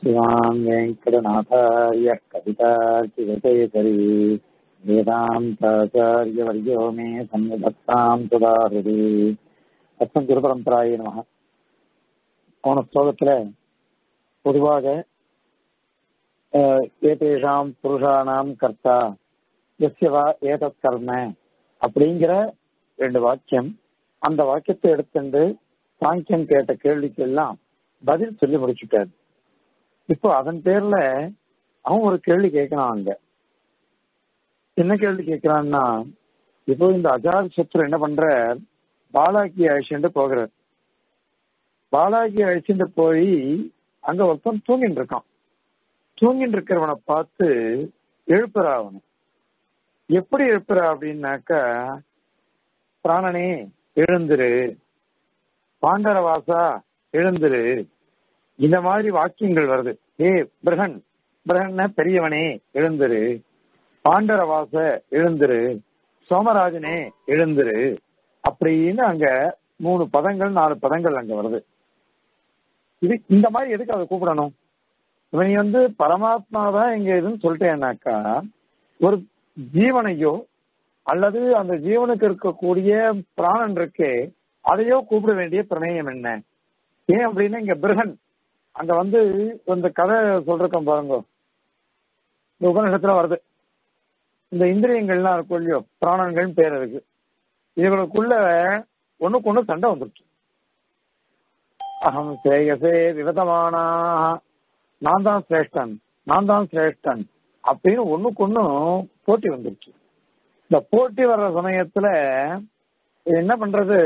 श्रीमान् वेङ्कटनाथार्य कवितार्किगतयकरी वेदान्ताचार्यवर्यो मे சன்னிதத்தாம் சுதாஹிரி அத்தம் குருபரம்பராய நமக போன ஸ்லோகத்துல பொதுவாக ஏதேஷாம் புருஷானாம் கர்த்தா எஸ்யவா ஏதத் கர்ம அப்படிங்கிற ரெண்டு வாக்கியம் அந்த வாக்கியத்தை எடுத்துட்டு சாங்கியம் கேட்ட கேள்விக்கெல்லாம் பதில் சொல்லி முடிச்சுட்டாரு இப்போ அதன் பேர்ல அவன் ஒரு கேள்வி கேட்கறான் அங்க என்ன கேள்வி கேட்கிறான்னா இப்போ இந்த அஜாத் சத்ரு என்ன பண்ற பாலாக்கி அழிச்சுட்டு போகிறார் பாலாக்கி அழிச்சுட்டு போய் அங்க ஒருத்தன் தூங்கிட்டு இருக்கான் தூங்கிட்டு இருக்கிறவனை பார்த்து எழுப்புறா அவனு எப்படி எழுப்புறா அப்படின்னாக்கா பிராணனே எழுந்துரு பாண்டரவாசா எழுந்துரு இந்த மாதிரி வாக்கியங்கள் வருது ஏ பிரகன் பிரகன்ன பெரியவனே எழுந்துரு பாண்டரவாச எழுந்துரு சோமராஜனே எழுந்துரு அப்படின்னு அங்க மூணு பதங்கள் நாலு பதங்கள் அங்க வருது இது இந்த மாதிரி எதுக்கு அதை கூப்பிடணும் இவன் வந்து பரமாத்மா தான் இங்க இதுன்னு சொல்லிட்டேன்னாக்கா ஒரு ஜீவனையோ அல்லது அந்த ஜீவனுக்கு இருக்கக்கூடிய பிராணன் இருக்கே அதையோ கூப்பிட வேண்டிய பிரணயம் என்ன ஏன் அப்படின்னா இங்க பிரகன் அங்க வந்து இந்த கதை சொல்றோம் பாருங்க இந்த உபநிஷத்துல வருது இந்த இந்திரியங்கள்லாம் இருக்கும் இல்லையோ பிராணன்கள் பேர் இருக்கு இவங்களுக்குள்ள ஒண்ணுக்கு ஒண்ணு சண்டை வந்துருச்சு அகம் சேயசே விவதமானா நான் தான் சிரேஷ்டன் நான் தான் சிரேஷ்டன் அப்படின்னு ஒண்ணுக்கு ஒண்ணும் போட்டி வந்துருச்சு இந்த போட்டி வர்ற சமயத்துல என்ன பண்றது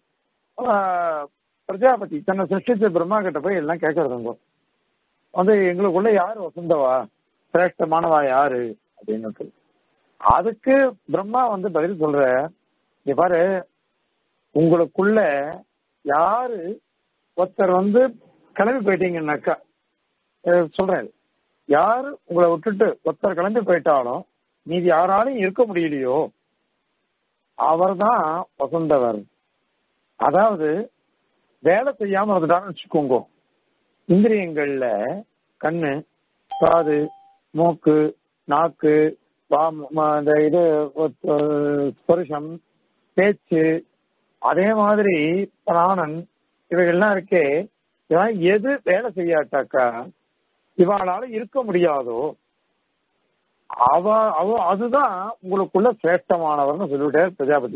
பிரஜாபதி தன்னை சிருஷ்டிச்ச பிரம்மா கிட்ட போய் எல்லாம் கேட்கறதுங்க வந்து எங்களுக்குள்ள யாரு வசந்தவா சிரேஷ்டமானவா யாரு அப்படின்னு அதுக்கு பிரம்மா வந்து பதில் சொல்ற இங்க பாரு உங்களுக்குள்ள யாரு ஒருத்தர் வந்து கிளம்பி போயிட்டீங்கன்னாக்கா சொல்றேன் யார் உங்களை விட்டுட்டு ஒருத்தர் கிளம்பி போயிட்டாலும் மீதி யாராலையும் இருக்க முடியலையோ அவர் தான் வசந்தவர் அதாவது வேலை செய்யாம இருந்துட்டான்னு வச்சுக்கோங்க இந்திரியங்கள்ல கண்ணு காது மூக்கு நாக்கு இந்த இது ஸ்பருஷம் பேச்சு அதே மாதிரி பிராணன் இவைகள்லாம் இருக்கே இதெல்லாம் எது வேலை செய்யாட்டாக்கா இவாளால இருக்க முடியாதோ அவ அவ அதுதான் உங்களுக்குள்ள சிரேஷ்டமானவர்னு சொல்லிவிட்டார் பிரஜாபதி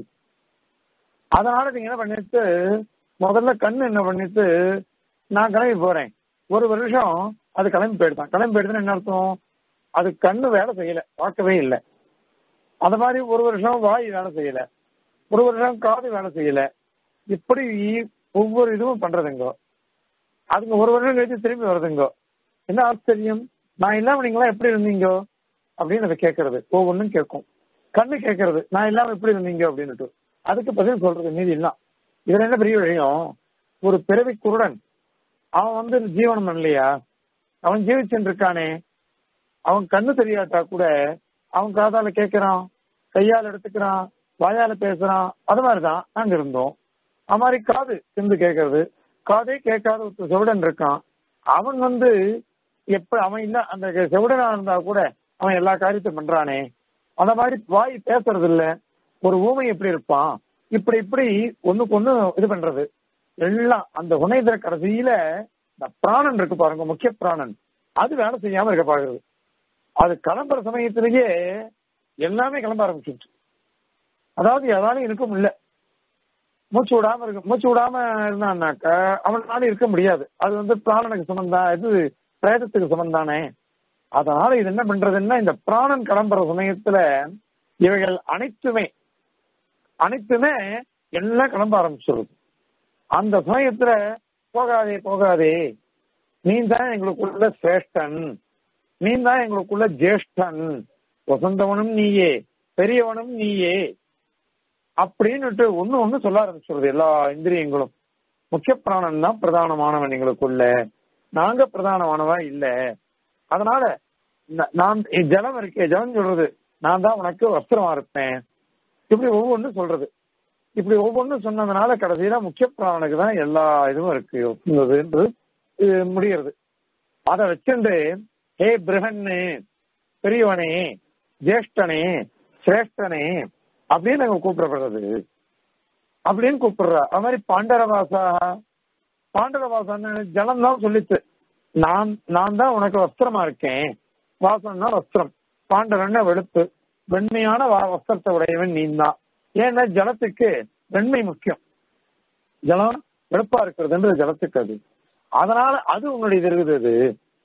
அதனால நீங்க என்ன பண்ணிட்டு முதல்ல கண்ணு என்ன பண்ணிட்டு நான் கிளம்பி போறேன் ஒரு வருஷம் அது கிளம்பி போயிடுதான் கிளம்பி போயிடுதுன்னு என்ன அர்த்தம் அது கண்ணு வேலை செய்யல பார்க்கவே இல்லை அந்த மாதிரி ஒரு வருஷம் வாய் வேலை செய்யல ஒரு வருஷம் காது வேலை செய்யல இப்படி ஒவ்வொரு இதுவும் பண்றதுங்கோ அதுங்க ஒரு வருஷம் கழிச்சு திரும்பி வருதுங்கோ என்ன ஆச்சரியம் நான் இல்லாம நீங்களா எப்படி இருந்தீங்கோ அப்படின்னு அதை கேட்கறது ஒவ்வொன்றும் கேட்கும் கண்ணு கேட்கறது நான் இல்லாம எப்படி இருந்தீங்க அப்படின்னுட்டு அதுக்கு பதில் சொல்றது மீதி எல்லாம் இதுல என்ன பெரிய விஷயம் ஒரு பிறவி குருடன் அவன் வந்து ஜீவனம் இல்லையா அவன் ஜீவிச்சுட்டு இருக்கானே அவன் கண்ணு தெரியாட்டா கூட அவன் காதால கேட்கிறான் கையால் எடுத்துக்கிறான் வாயால பேசுறான் அது மாதிரிதான் நாங்க இருந்தோம் அது மாதிரி காது சிந்து கேட்கறது காதே கேட்காத ஒரு செவிடன் இருக்கான் அவன் வந்து எப்ப அவன் இல்ல அந்த செவிடனா இருந்தா கூட அவன் எல்லா காரியத்தையும் பண்றானே அந்த மாதிரி வாய் பேசுறது இல்ல ஒரு ஊமை எப்படி இருப்பான் இப்படி இப்படி ஒண்ணுக்கு ஒண்ணு இது பண்றது எல்லாம் அந்த உணைதர கடைசியில இந்த பிராணன் இருக்கு பாருங்க முக்கிய பிராணன் அது வேலை செய்யாம இருக்க பாக்குறது அது கிளம்புற சமயத்திலேயே எல்லாமே கிளம்ப ஆரம்பிச்சிருச்சு அதாவது எதாலும் இருக்க முடியல மூச்சு விடாம இருக்கு மூச்சு விடாம இருந்தான்னாக்க அவனால இருக்க முடியாது அது வந்து பிராணனுக்கு சமந்தான் இது பிரேதத்துக்கு சமந்தானே அதனால இது என்ன பண்றதுன்னா இந்த பிராணன் கிளம்புற சமயத்துல இவைகள் அனைத்துமே அனைத்துமே எல்லாம் கிளம்ப ஆரம்பிச்சிருது அந்த சமயத்துல போகாதே போகாதே நீ தான் எங்களுக்குள்ள சிரேஷ்டன் நீ தான் எங்களுக்குள்ள ஜேஷ்டன் வசந்தவனும் நீயே பெரியவனும் நீயே அப்படின்னுட்டு ஒண்ணு ஒண்ணு சொல்ல ஆரம்பிச்சிருது எல்லா இந்திரியங்களும் முக்கிய பிராணன் தான் பிரதானமானவன் எங்களுக்குள்ள நாங்க பிரதானமானவா இல்ல அதனால நான் ஜலம் இருக்கே ஜலம் சொல்றது நான் தான் உனக்கு வஸ்திரமா இருப்பேன் இப்படி ஒவ்வொன்றும் சொல்றது இப்படி ஒவ்வொன்றும் சொன்னதுனால கடைசியில முக்கிய பிராணனுக்கு தான் எல்லா இதுவும் இருக்கு ஒப்புங்கிறதுன்றது முடிகிறது அதை வச்சுண்டு ஹே பிரகன்னு பெரியவனே ஜேஷ்டனே சிரேஷ்டனே அப்படின்னு நாங்க கூப்பிடப்படுறது அப்படின்னு கூப்பிடுறா அது மாதிரி பாண்டரவாசா பாண்டரவாசான்னு ஜலம் தான் சொல்லிச்சு நான் நான் தான் உனக்கு வஸ்திரமா இருக்கேன் வாசம்னா வஸ்திரம் பாண்டரன்னா வெளுப்பு வெண்மையான வா- வஸ்திரத்தை உடையவன் நீ தான் ஏன்னா ஜலத்துக்கு வெண்மை முக்கியம் ஜலம் வெளுப்பா இருக்கிறதுன்றது ஜலத்துக்கு அது அதனால அது உன்னுடைய இது இருக்குது அது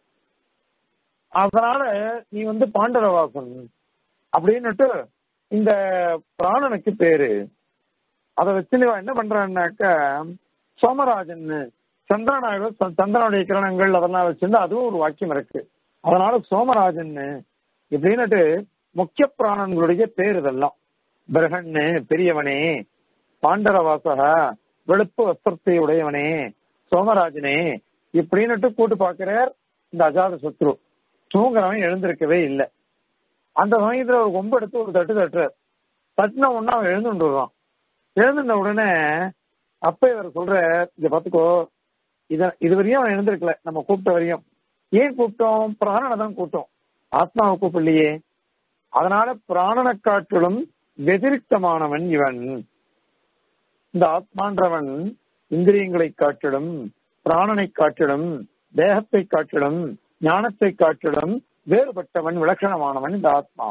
அதனால நீ வந்து பாண்டரவாசன் அப்படின்னுட்டு இந்த பிராணனுக்கு பேரு அதை வச்சு நீ என்ன பண்றான்னாக்க சோமராஜன் சந்திரனாக சந்திரனுடைய கிரணங்கள் அதெல்லாம் வச்சிருந்து அதுவும் ஒரு வாக்கியம் இருக்கு அதனால சோமராஜன் இப்படின்னுட்டு முக்கிய பிராணன்களுடைய பேர் இதெல்லாம் பிரகன்னு பெரியவனே பாண்டரவாசக வெளுப்பு வஸ்திரத்தை உடையவனே சோமராஜனே இப்படின்னுட்டு கூட்டு பாக்குறார் இந்த அஜாத சத்ரு தூங்குறவன் எழுந்திருக்கவே இல்லை அந்த சமயத்துல ஒரு கொம்பு எடுத்து ஒரு தட்டு தட்டுறார் தட்டின உடனே அவன் எழுந்துட்டு வருவான் எழுந்துட்ட உடனே அப்ப இவர் சொல்ற இத பாத்துக்கோ இத இது வரையும் அவன் எழுந்திருக்கல நம்ம கூப்பிட்ட வரையும் ஏன் கூப்பிட்டோம் பிராணனை தான் கூப்பிட்டோம் ஆத்மாவை கூப்பிடலையே அதனால பிராணனை காட்டிலும் வெதிரிக்தமானவன் இவன் இந்த ஆத்மான்றவன் இந்திரியங்களை காட்டிலும் பிராணனை காட்டிலும் தேகத்தை காட்டிலும் ஞானத்தை காட்டிலும் வேறுபட்டவன் விலட்சணமானவன் இந்த ஆத்மா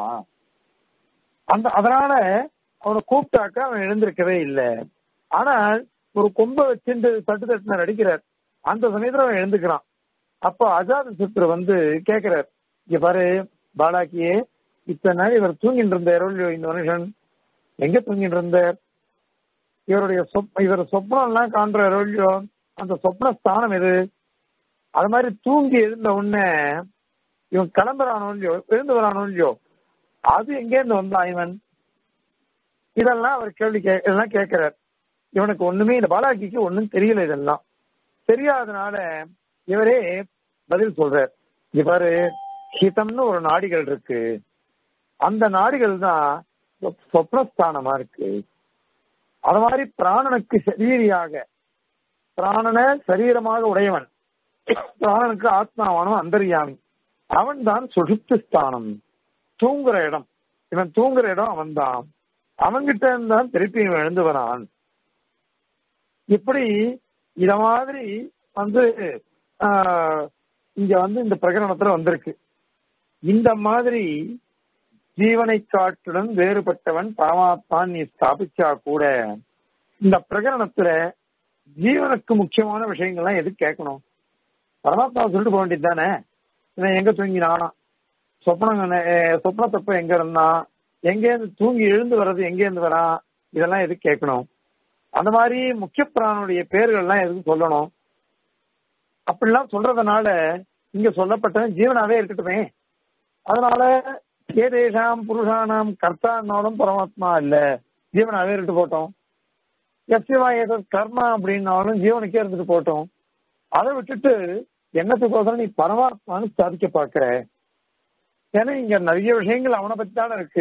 அந்த அதனால அவனை கூப்பிட்டாக்க அவன் எழுந்திருக்கவே இல்லை ஆனால் ஒரு கொம்பை வச்சுட்டு தட்டு தட்டுனர் அடிக்கிறார் அந்த சமயத்துல அவன் எழுந்துக்கிறான் அப்போ அஜாத சித்ரு வந்து கேக்குறார் இங்க பாரு பாலாக்கியே இத்தனை நாள் இவர் தூங்கிட்டு இருந்தார் இல்லையோ இந்த மனுஷன் எங்க தூங்கிட்டு இருந்தார் இவருடைய சொப் இவர் சொப்னம் எல்லாம் காண்றாரோ இல்லையோ அந்த சொப்ன ஸ்தானம் எது அது மாதிரி தூங்கி எழுந்த உடனே இவன் கிளம்புறானோ இல்லையோ எழுந்து வரானோ இல்லையோ அது எங்கேருந்து வந்தான் இவன் இதெல்லாம் அவர் கேள்வி கே இதெல்லாம் கேட்கிறார் இவனுக்கு ஒண்ணுமே இந்த பாலாஜிக்கு ஒண்ணும் தெரியல இதெல்லாம் தெரியாதனால இவரே பதில் சொல்றார் இங்க பாரு ஹிதம்னு ஒரு நாடிகள் இருக்கு அந்த நாடிகள் தான் சொப்னஸ்தானமா இருக்கு அது மாதிரி பிராணனுக்கு சரீரியாக பிராணன சரீரமாக உடையவன் பிராணனுக்கு ஆத்மாவானவன் அந்தரியாமி அவன் தான் சுழுத்து ஸ்தானம் தூங்குற இடம் இவன் தூங்குற இடம் அவன் தான் அவன்கிட்ட இருந்தான் திருப்பி இவன் எழுந்து வரான் இப்படி இத மாதிரி வந்து ஆஹ், இங்க வந்து இந்த பிரகரணத்துல வந்திருக்கு இந்த மாதிரி ஜீவனை காட்டிலும் வேறுபட்டவன் பரமாத்மான் நீ ஸ்தாபிச்சா கூட இந்த பிரகரணத்துல ஜீவனுக்கு முக்கியமான விஷயங்கள்லாம் எதுக்கு கேட்கணும் பரமாத்மா சொல்லிட்டு போக வேண்டியது தானே இவன் எங்க தூங்கினான் சொப்னம் சொப்னத்தப்ப எங்க இருந்தான் எங்கேருந்து தூங்கி எழுந்து வர்றது எங்கேருந்து வரான் இதெல்லாம் எதுக்கு கேட்கணும் அந்த மாதிரி முக்கிய பிராணுடைய பேர்கள்லாம் எதுக்கு சொல்லணும் அப்படிலாம் சொல்றதுனால இங்க சொல்லப்பட்டவன் ஜீவனாவே இருக்கட்டுமே அதனால ஏதேஷாம் புருஷானாம் கர்த்தானாலும் பரமாத்மா இல்ல ஜீவனாவே இருந்துட்டு போட்டோம் எஸ்யவா ஏதோ கர்மா அப்படின்னாலும் ஜீவனுக்கே இருந்துட்டு போட்டோம் அதை விட்டுட்டு என்னத்துக்கோசரம் நீ பரமாத்மான்னு சாதிக்க பாக்குற ஏன்னா இங்க நிறைய விஷயங்கள் அவனை பத்தி தானே இருக்கு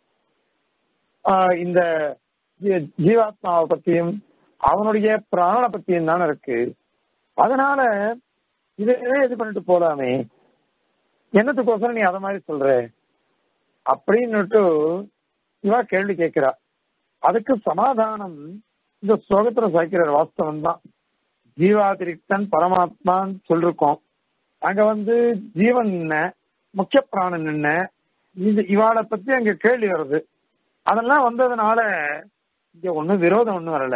ஆஹ் இந்த ஜீ- ஜீவாத்மாவை பத்தியும் அவனுடைய பிராணனை பத்தியும் தானே இருக்கு அதனால இதே இது பண்ணிட்டு போலாமே என்னத்துக்கோசரம் நீ அத மாதிரி சொல்ற அப்படின்னுட்டு இவா கேள்வி கேட்கிறா அதுக்கு சமாதானம் இந்த ஸ்லோகத்துல சாய்க்கிறார் வாஸ்தவம் தான் ஜீவாதிரிக்தன் பரமாத்மான்னு சொல்லிருக்கோம் அங்க வந்து ஜீவன் என்ன முக்கிய பிராணன் என்ன இது இவாளை பத்தி அங்க கேள்வி வருது அதெல்லாம் வந்ததுனால இங்க ஒண்ணும் விரோதம் ஒண்ணும் வரல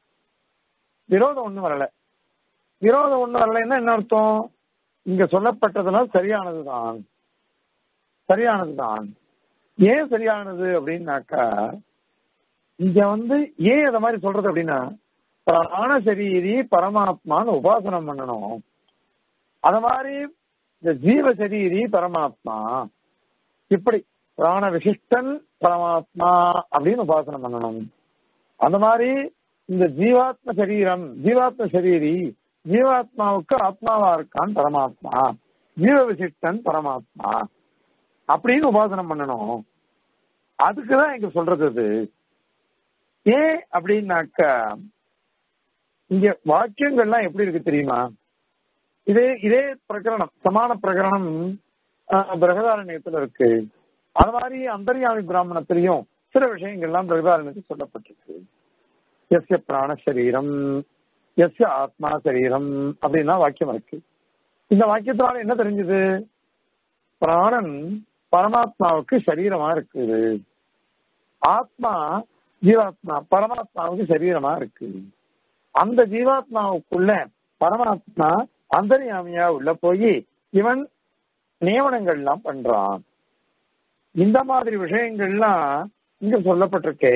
விரோதம் ஒண்ணும் வரல விரோதம் ஒண்ணும் வரலைன்னா என்ன அர்த்தம் இங்க சொல்லப்பட்டதெல்லாம் சரியானதுதான் சரியானதுதான் ஏன் சரியானது அப்படின்னாக்கா இங்க வந்து ஏன் இத மாதிரி சொல்றது அப்படின்னா பிராண சரீரி பரமாத்மான்னு உபாசனம் பண்ணணும் அத மாதிரி இந்த ஜீவ சரீரி பரமாத்மா இப்படி பிராண விசிஷ்டன் பரமாத்மா அப்படின்னு உபாசனம் பண்ணணும் அந்த மாதிரி இந்த ஜீவாத்ம சரீரம் ஜீவாத்ம சரீரி ஜீவாத்மாவுக்கு ஆத்மாவா இருக்கான் பரமாத்மா ஜீவ விசிஷ்டன் பரமாத்மா அப்படின்னு உபாசனம் பண்ணணும் அதுக்குதான் இங்க சொல்றது அது ஏன் அப்படின்னாக்கா இங்க வாக்கியங்கள்லாம் எப்படி இருக்கு தெரியுமா இதே இதே பிரகரணம் சமான பிரகரணம் பிரகதாரண்யத்துல இருக்கு அது மாதிரி அந்தர்யாமி பிராமணத்திலையும் சில விஷயங்கள்லாம் பிரகதாரண்யத்தில் சொல்லப்பட்டிருக்கு எஸ்ய பிராண சரீரம் எஸ்ய ஆத்மா சரீரம் அப்படின்னா வாக்கியம் இருக்கு இந்த வாக்கியத்தினால என்ன தெரிஞ்சது பிராணன் பரமாத்மாவுக்கு சரீரமா இருக்குது ஆத்மா ஜீவாத்மா பரமாத்மாவுக்கு சரீரமா இருக்கு அந்த ஜீவாத்மாவுக்குள்ள பரமாத்மா அந்தர்யாமியா உள்ள போய் இவன் நியமனங்கள் எல்லாம் பண்றான் இந்த மாதிரி விஷயங்கள்லாம் இங்க சொல்லப்பட்டிருக்கே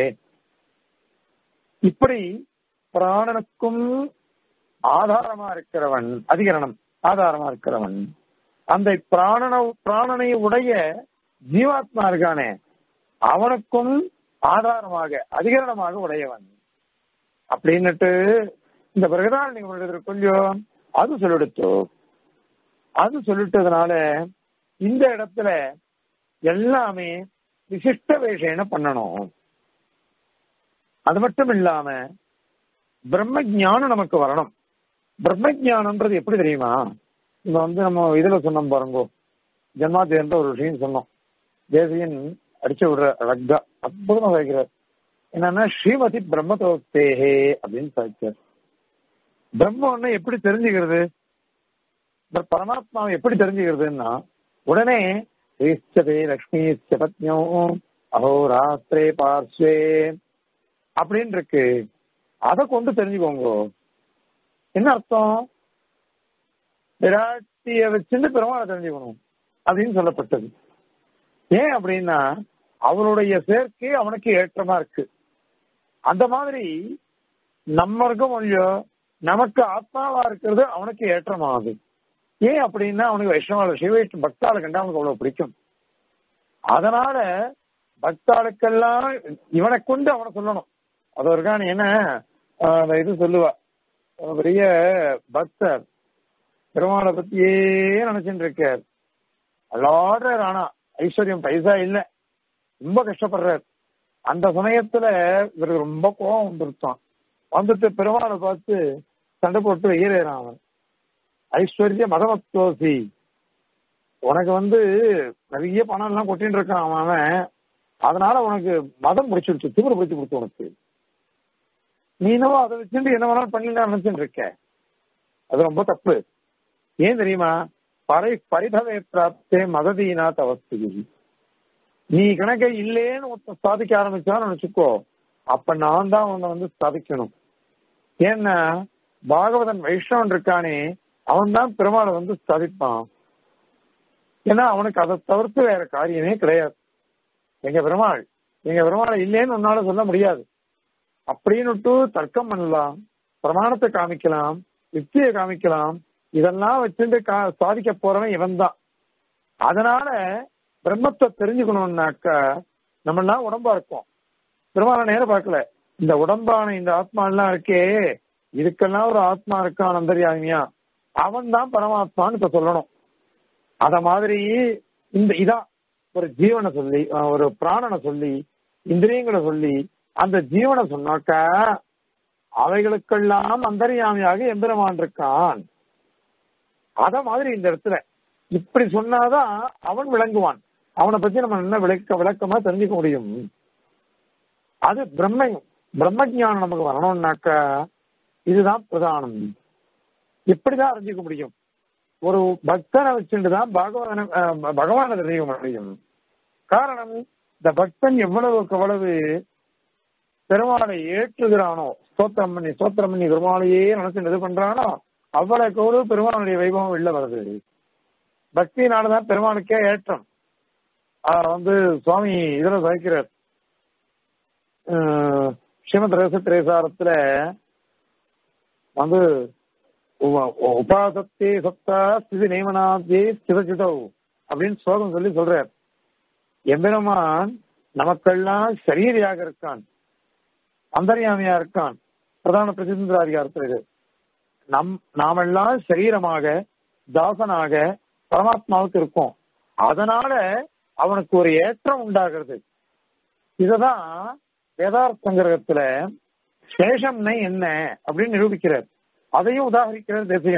இப்படி பிராணனுக்கும் ஆதாரமா இருக்கிறவன் அதிகரணம் ஆதாரமா இருக்கிறவன் அந்த பிராணன பிராணனை உடைய ஜீவாத்மா இருக்கானே அவனுக்கும் ஆதாரமாக அதிகரணமாக உடையவன் அப்படின்னுட்டு இந்த பிரகதாரண்ய கொஞ்சம் அது சொல்லிடுத்தோ அது சொல்லிட்டதுனால இந்த இடத்துல எல்லாமே விசிஷ்ட வேஷேன பண்ணணும் அது மட்டும் இல்லாம பிரம்ம ஜானம் நமக்கு வரணும் பிரம்ம ஜானம்ன்றது எப்படி தெரியுமா இப்ப வந்து நம்ம இதுல சொன்னோம் பாருங்க ஜன்மாத்தியன்ற ஒரு விஷயம் சொன்னோம் தேசியன் அடிச்சு விடுற ரக்கா அற்புதமா வைக்கிறார் என்னன்னா ஸ்ரீமதி பிரம்மதோக்தேஹே அப்படின்னு சாய்ச்சார் பிரம்மன்னு எப்படி தெரிஞ்சுக்கிறது பரமாத்மாவை எப்படி தெரிஞ்சுக்கிறதுன்னா உடனே ஸ்ரீஸ்தே லக்ஷ்மி பத்னியோ அஹோராத்திரே பார்ஸ்வே அப்படின்னு இருக்கு அதை கொண்டு தெரிஞ்சுக்கோங்க என்ன அர்த்தம் விராட்டிய வச்சுட்டு பெருமாளை தெரிஞ்சுக்கணும் அப்படின்னு சொல்லப்பட்டது ஏன் அப்படின்னா அவனுடைய சேர்க்கை அவனுக்கு ஏற்றமா இருக்கு அந்த மாதிரி நம்ம இருக்க முடியும் நமக்கு ஆத்மாவா இருக்கிறது அவனுக்கு ஏற்றமாகுது ஏன் அப்படின்னா அவனுக்கு வைஷ்ணவால சிவ பக்தாளை கண்டா அவனுக்கு அவ்வளவு பிடிக்கும் அதனால பக்தாளுக்கெல்லாம் இவனை கொண்டு அவனை சொல்லணும் அது ஒரு காணி என்ன அந்த இது சொல்லுவா பெரிய பக்தர் பெருமாளை பத்தியே நினைச்சுட்டு இருக்கார் எல்லாடுறார் ஆனா ஐஸ்வர்யம் பைசா இல்ல ரொம்ப கஷ்டப்படுறார் அந்த சமயத்துல இவருக்கு ரொம்ப கோபம் வந்துருத்தான் வந்துட்டு பெருமாளை பார்த்து சண்டை போட்டு வெயிலேறான் அவன் ஐஸ்வர்ய மதமத்தோசி உனக்கு வந்து நிறைய பணம் எல்லாம் கொட்டின்னு இருக்கான் அவன் அதனால உனக்கு மதம் பிடிச்சிருச்சு திமிர பிடிச்சு கொடுத்து உனக்கு நீ என்னவோ அதை வச்சுட்டு என்ன வேணாலும் பண்ணலாம் நினைச்சுட்டு இருக்க அது ரொம்ப தப்பு ஏன் தெரியுமா பறை பரிதவே பிராப்தே மததீனா தவஸ்தி நீ கணக்கை இல்லேன்னு ஒருத்தன் ஸ்தாபிக்க ஆரம்பிச்சான்னு நினைச்சுக்கோ அப்ப நான் தான் உன்னை வந்து ஸ்தாபிக்கணும் ஏன்னா பாகவதன் வைஷ்ணவன் இருக்கானே அவன் தான் பெருமாளை வந்து ஸ்தாபிப்பான் ஏன்னா அவனுக்கு அதை தவிர்த்து வேற காரியமே கிடையாது எங்க பெருமாள் எங்க பெருமாளை இல்லேன்னு உன்னால சொல்ல முடியாது அப்படின்னுட்டு தர்க்கம் பண்ணலாம் பிரமாணத்தை காமிக்கலாம் யுக்தியை காமிக்கலாம் இதெல்லாம் வச்சுட்டு கா சாதிக்க போறவன் இவன் தான் அதனால பிரம்மத்தை தெரிஞ்சுக்கணும்னாக்கா நம்ம எல்லாம் உடம்பா இருக்கோம் பெருமாளை நேரம் பார்க்கல இந்த உடம்பான இந்த ஆத்மா எல்லாம் இருக்கே இதுக்கெல்லாம் ஒரு ஆத்மா இருக்கான் அந்தரியாமியா அவன் தான் பரமாத்மான்னு இப்ப சொல்லணும் அத மாதிரி இந்த இதான் ஒரு ஜீவனை சொல்லி ஒரு பிராணனை சொல்லி இந்திரியங்களை சொல்லி அந்த ஜீவனை சொன்னாக்கா அவைகளுக்கெல்லாம் அந்தரியாமியாக எம்பெருமான் இருக்கான் அத மாதிரி இந்த இடத்துல இப்படி சொன்னாதான் அவன் விளங்குவான் அவனை பத்தி நம்ம என்ன விளக்க விளக்கமா தெரிஞ்சுக்க முடியும் அது பிரம்ம பிரம்ம ஜானம் நமக்கு வரணும்னாக்கா இதுதான் பிரதானம் இப்படிதான் அறிஞ்சிக்க முடியும் ஒரு பக்தனை வச்சுட்டு தான் பகவான பகவானை தெரிஞ்சுக்க முடியும் காரணம் இந்த பக்தன் எவ்வளவுக்கு எவ்வளவு பெருமாளை ஏற்றுகிறானோ ஸ்தோத்திரம் பண்ணி ஸ்தோத்திரம் பண்ணி பெருமாளையே நினைச்சு இது பண்றானோ அவ்வளவுக்கு எவ்வளவு பெருமாளுடைய வைபவம் வெளில வருது பக்தியினாலதான் பெருமாளுக்கே ஏற்றம் வந்து சுவாமி இதுல சாய்க்கிறார் ஸ்ரீமத் ரேச திரேசாரத்துல வந்து உபாசத்தே சத்தா ஸ்திதி நியமனாத்தே ஸ்திதச்சிதோ அப்படின்னு ஸ்லோகம் சொல்லி சொல்றார் எம்பெருமான் நமக்கெல்லாம் சரீரியாக இருக்கான் அந்தர்யாமியா இருக்கான் பிரதான பிரசிந்த அதிகாரத்தில் இது நம் நாமெல்லாம் சரீரமாக தாசனாக பரமாத்மாவுக்கு இருக்கோம் அதனால அவனுக்கு ஒரு ஏற்றம் உண்டாகிறது இததான் வேதார்த்த சங்கிரகத்துல சேஷம்னை என்ன அப்படின்னு நிரூபிக்கிறார் அதையும் உதாகரிக்கிறார் தேசிகன்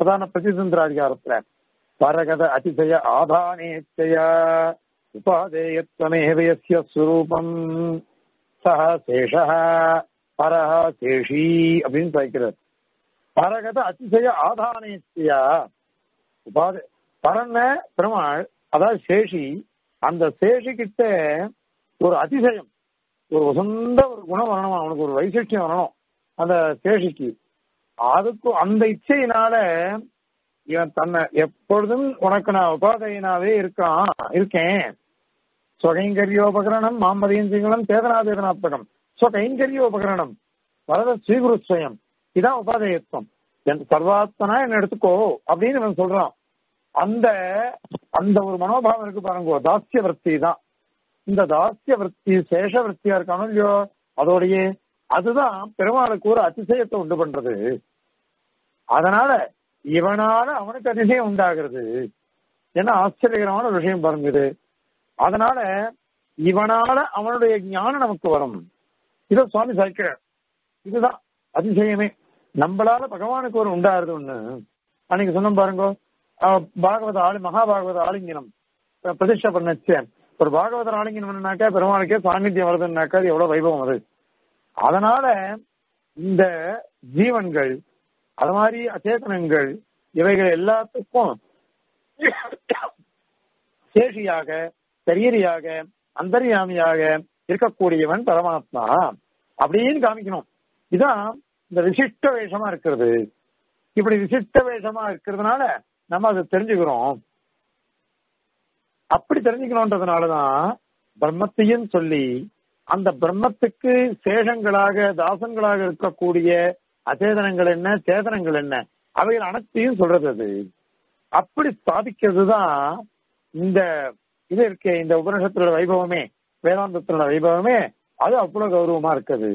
பிரதான பிரதிசந்திராதிகாரத்துல பரகத அதிசய ஆதானேச்சய உபாதேயத்வமேவயஸ்ய ஸ்வரூபம் சஹ சேஷः பரஹ சேஷி அப்படின்னு சாய்க்கிறார் பரகத அதிசய ஆதானேச்சயா உபாத பரன்ன பெருமாள் அதாவது சேஷி அந்த சேஷி கிட்ட ஒரு அதிசயம் ஒரு உசந்த ஒரு குணம் வரணும் அவனுக்கு ஒரு வைசிஷ்டியம் வரணும் அந்த சேஷிக்கு அதுக்கு அந்த இச்சையினால இவன் தன்னை எப்பொழுதும் உனக்கு நான் உபாதையினாவே இருக்கான் இருக்கேன் ஸ்வகைங்கரியோபகரணம் மாமதியம் சிங்களம் சேதனாதேதனாத்மகம் ஸ்வகைங்கரியோபகரணம் வரத ஸ்வீகுருஸ்வயம் இதான் உபாதயத்துவம் என் சர்வாத்மனா என்ன எடுத்துக்கோ அப்படின்னு இவன் சொல்றான் அந்த அந்த ஒரு மனோபாவம் இருக்கு பாருங்க தாஸ்ய விற்பி தான் இந்த தாஸ்ய விற்பி சேஷ விற்பியா இருக்கானோ இல்லையோ அதோடைய அதுதான் பெருமாளுக்கு ஒரு அதிசயத்தை உண்டு பண்றது அதனால இவனால அவனுக்கு அதிசயம் உண்டாகிறது ஏன்னா ஆச்சரியகரமான ஒரு விஷயம் பாருங்க இது அதனால இவனால அவனுடைய ஞானம் நமக்கு வரும் இத சுவாமி சாய்க்கிறார் இதுதான் அதிசயமே நம்மளால பகவானுக்கு ஒரு உண்டாகிறது ஒண்ணு அன்னைக்கு சொன்ன பாருங்க அஹ் பாகவத ஆளி மகாபாகவத ஆலிங்கனம் அஹ் பிரதிஷ்டை பண்ணச்சு ஒரு பாகவத ஆலிங்கனம் பண்ணாக்கா பெருமாளுக்கே சாநித்தியம் வருதுன்னாக்கா அது எவ்வளவு வைபவம் அது அதனால இந்த ஜீவன்கள் அது மாதிரி அச்சேதனங்கள் இவைகள் எல்லாத்துக்கும் சேஷியாக சரீரியாக அந்தர்யாமியாக இருக்கக்கூடியவன் பரமாத்மா அப்படின்னு காமிக்கணும் இதான் இந்த விசிஷ்ட வேஷமா இருக்கிறது இப்படி விசிஷ்ட வேஷமா இருக்கிறதுனால நம்ம அதை தெரிஞ்சுக்கிறோம் அப்படி தெரிஞ்சுக்கணுன்றதுனாலதான் பிரம்மத்தையும் சொல்லி அந்த பிரம்மத்துக்கு சேஷங்களாக தாசங்களாக இருக்கக்கூடிய அச்சேதனங்கள் என்ன சேதனங்கள் என்ன அவைகள் அனைத்தையும் சொல்றது அது அப்படி ஸ்தாபிக்கிறது தான் இந்த இது இருக்கே இந்த உபனிஷத்தோட வைபவமே வேதாந்தத்தோட வைபவமே அது அவ்வளவு கௌரவமா இருக்குது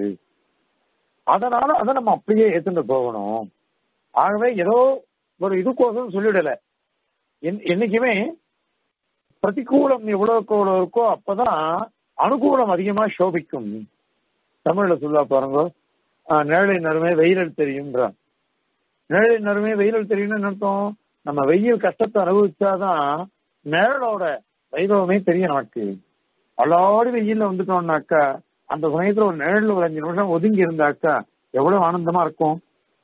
அதனால அதை நம்ம அப்படியே ஏத்துட்டு போகணும் ஆகவே ஏதோ ஒரு இதுக்கோசம் சொல்லிவிடல என்- என்னைக்குமே பிரதிகூலம் எவ்வளவுக்கு எவ்வளவு இருக்கோ அப்பதான் அனுகூலம் அதிகமா சோபிக்கும் தமிழ்ல சொல்ல பாருங்க ஆஹ், நிழலை நறுமை வெயிலல் தெரியும்ன்றான் நிழலை நறுமை வெயிலல் தெரியும்னு என்ன அர்த்தம் நம்ம வெயில் கஷ்டத்தை அனுபவிச்சாதான் நிழலோட வைபவமே தெரியும் நமக்கு அல்லாடி வெயில்ல வந்துட்டோம்னாக்கா அந்த சமயத்துல ஒரு நிழல்ல ஒரு அஞ்சு நிமிஷம் ஒதுங்கி இருந்தாக்கா எவ்வளவு ஆனந்தமா இருக்கும்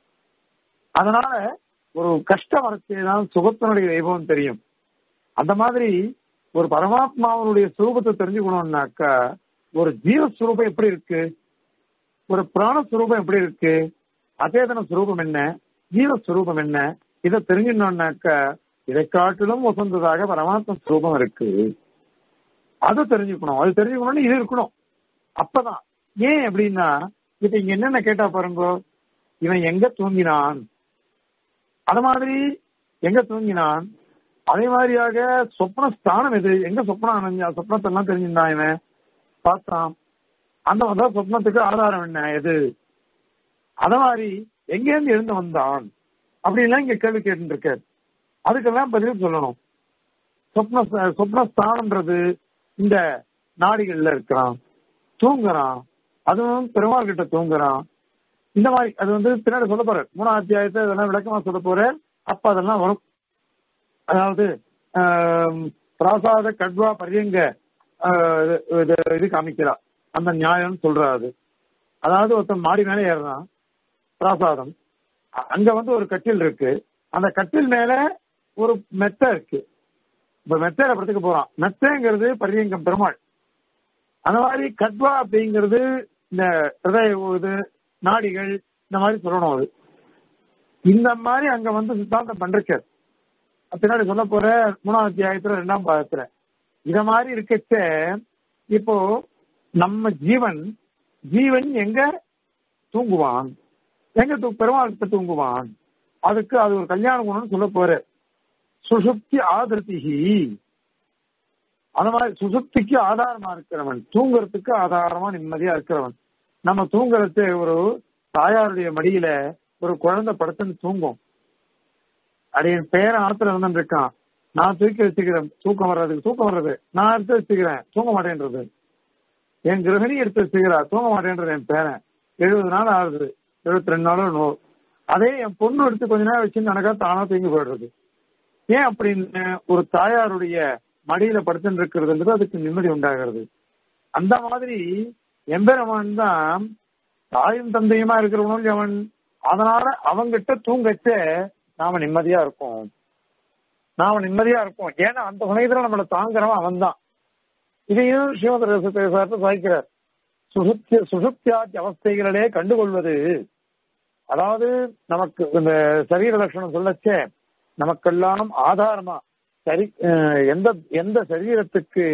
அதனால ஒரு கஷ்டம் வரச்சேதான் சுகத்தினுடைய வைபவம் தெரியும் அந்த மாதிரி ஒரு பரமாத்மாவனுடைய சுரூபத்தை தெரிஞ்சுக்கணும்னாக்கா ஒரு ஜீவஸ்வரூபம் எப்படி இருக்கு ஒரு பிராணஸ்வரூபம் எப்படி இருக்கு அச்சேதன சுரூபம் என்ன ஜீவஸ்வரூபம் என்ன இதை தெரிஞ்சுக்கணும்னாக்கா இதை காட்டிலும் உசந்ததாக பரமாத்ம ஸ்வரூபம் இருக்கு அதை தெரிஞ்சுக்கணும் அது தெரிஞ்சுக்கணும்னு இது இருக்கணும் அப்பதான் ஏன் அப்படின்னா இப்ப இங்க என்னென்ன கேட்டா பாருங்க இவன் எங்க தூங்கினான் அது மாதிரி எங்க தூங்கினான் அதே மாதிரியாக சொப்ன ஸ்தானம் எது எங்க சொப்னம் அணைஞ்சா சொப்னத்தெல்லாம் தெரிஞ்சிருந்தான் இவன் பார்த்தான் அந்த அதான் சொப்னத்துக்கு ஆதாரம் என்ன எது அத மாதிரி எங்கேருந்து எழுந்து வந்தான் அப்படின்லாம் இங்க கேள்வி கேட்டு இருக்காரு அதுக்கெல்லாம் பதில் சொல்லணும் சொப்ன சொப்னஸ்தானம்ன்றது இந்த நாடிகள்ல இருக்கிறான் தூங்குறான் அதுவும் பெருமாள் கிட்ட தூங்குறான் இந்த மாதிரி அது வந்து பின்னாடி சொல்ல போற மூணாம் அத்தியாயத்தை இதெல்லாம் விளக்கமா சொல்ல போற அப்ப அதெல்லாம் வரும் அதாவது ஆம், பிராசாத கட்வா பரியங்க ஆஹ், இது- இது இது காமிக்கிறா அந்த நியாயம் சொல்றாரு அதாவது ஒருத்தன் மாடி மேல ஏறுறான் பிராசாதம் அ- அங்க வந்து ஒரு கட்டில் இருக்கு அந்த கட்டில் மேல ஒரு மெத்தை இருக்கு இப்ப மெத்தையில படுத்துக்க போறான் மெத்தைங்கிறது பரியங்கம் பெருமாள் அந்த மாதிரி கட்வா அப்படிங்கிறது இந்த ஹிருதய இது நாடிகள் இந்த மாதிரி சொல்லணும் அது இந்த மாதிரி அங்க வந்து சித்தாந்தம் பண்றார் பின்னாடி சொல்ல போற மூணாம் அத்தியாயத்துல ரெண்டாம் பாகத்துல இத மாதிரி இருக்கச்ச இப்போ நம்ம ஜீவன் ஜீவன் எங்க தூங்குவான் எங்க தூ பெருமாள் கிட்ட தூங்குவான் அதுக்கு அது ஒரு கல்யாண குணம்னு சொல்ல போற சுசுப்தி ஆதிருத்திகி அந்த மாதிரி சுசுப்திக்கு ஆதாரமா இருக்கிறவன் தூங்குறதுக்கு ஆதாரமா நிம்மதியா இருக்கிறவன் நம்ம தூங்குறது ஒரு தாயாருடைய மடியில ஒரு குழந்தை படுத்துன்னு தூங்கும் அது என் பேரன் ஆத்துல வந்து இருக்கான் நான் தூக்கி வச்சுக்கிறேன் தூக்கம் வர்றதுக்கு தூக்கம் வர்றது நான் எடுத்து வச்சுக்கிறேன் தூங்க மாட்டேன்றது என் கிரகணி எடுத்து வச்சுக்கிறா தூங்க மாட்டேன்றது என் பேரன் எழுபது நாள் ஆகுது எழுபத்தி ரெண்டு நாளும் நோ அதே என் பொண்ணு எடுத்து கொஞ்ச நேரம் வச்சு நடக்கா தானா தூங்கி போயிடுறது ஏன் அப்படின்னு ஒரு தாயாருடைய மடியில படுத்துட்டு இருக்கிறதுன்றது அதுக்கு நிம்மதி உண்டாகிறது அந்த மாதிரி எம்பெருமான் தான் தாயும் தந்தையுமா இருக்கிறவனும் அவன் அதனால அவங்கிட்ட தூங்கச்ச நாம நிம்மதியா இருப்போம் நாம நிம்மதியா இருப்போம் ஏன்னா அந்த சமயத்துல நம்மளை தாங்குறவன் அவன் தான் இதையும் சிவதரசத்தை சார்த்து சாய்க்கிறார் சுசுப்தி சுசுப்தியாதி அவஸ்தைகளிலே கண்டுகொள்வது அதாவது நமக்கு இந்த சரீர லட்சணம் சொல்லச்சே நமக்கெல்லாம் ஆதாரமா சரி அஹ் எந்த எந்த சரீரத்துக்கு